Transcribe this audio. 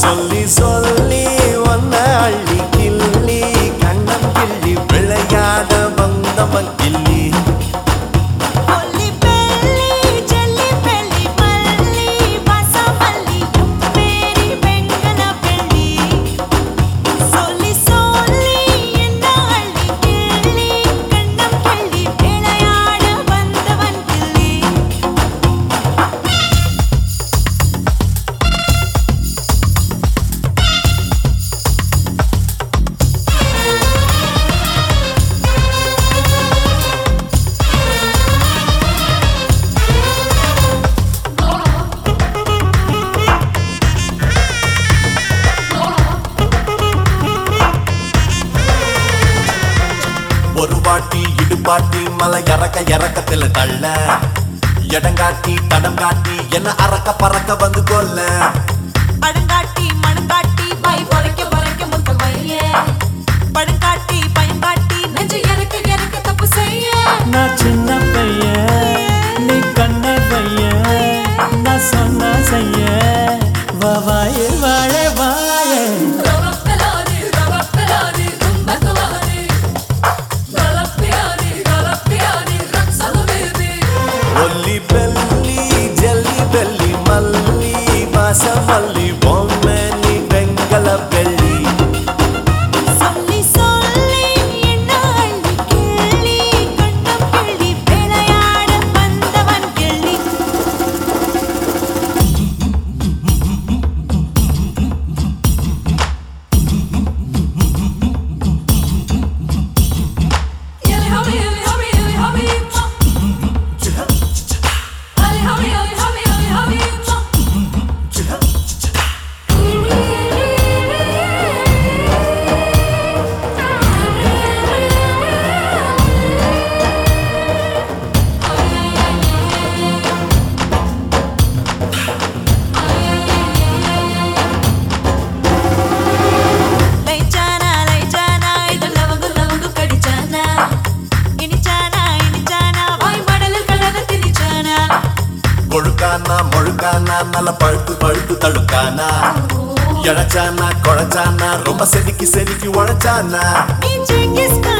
சொல்லி சொல்லி ஒன்ன அள்ளி கிள்ளி கண்ணம் கிள்ளி விளையாட வந்தவன் கிள்ளி ஒல்லி பெல்லி ஜல்லி பெல்லி மல்லி வாசமல்லி பேரி வெங்கல பெல்லி சொல்லி சொல்லி என்ன அள்ளி கிள்ளி கண்ணம் கிள்ளி விளையாட வந்தவன் கிள்ளி ஒரு வாட்டி இடுபாட்டி மலை இறக்க இறக்கத்துல தள்ள இடங்காட்டி தடம் காட்டி என்ன அறக்க பறக்க வந்து கொல்ல படுங்காட்டி மணுங்காட்டி பாய் பொறைக்க பொறைக்க முத்த வைய படுங்காட்டி பயங்காட்டி நெஞ்சு இறக்க இறக்க தப்பு செய்ய நான் சின்ன பையன் நீ கண்ண பையன் நான் சொன்ன செய்ய வா வாயே வாழே வாயே Galapelani, galapelani, rumbakalani. Galapiani, galapiani, raksala baby. ஒல்லி பெல்லி ஜல்லி பெல்லி மல்லி வாசமல்லி பொம்மை நீ வெங்கல பெள்ளி சொல்லி சொல்லி என்ன அள்ளி கிள்ளி கண்ணம் கிள்ளி விளையாட வந்தவன் கிள்ளி Yali hubby, yali hubby, yali hubby, ma. Ali hubby, yali hubby, yali hubby, ma. லைச்சானா லைச்சானா இது லவங்கு லவங்கு கடிச்சானா இனிச்சானா இனிச்சானா வாய் மடலில் கலந்து திணிச்சானா கொழுக்கானா மொழுக்கானா நல்ல பழுத்து பழுத்து தழுக்கானா இழைச்சானா குழைச்சானா ரொம்ப செதுக்கி செதுக்கி உழைச்சானா நீ ஜெங்கிஸ்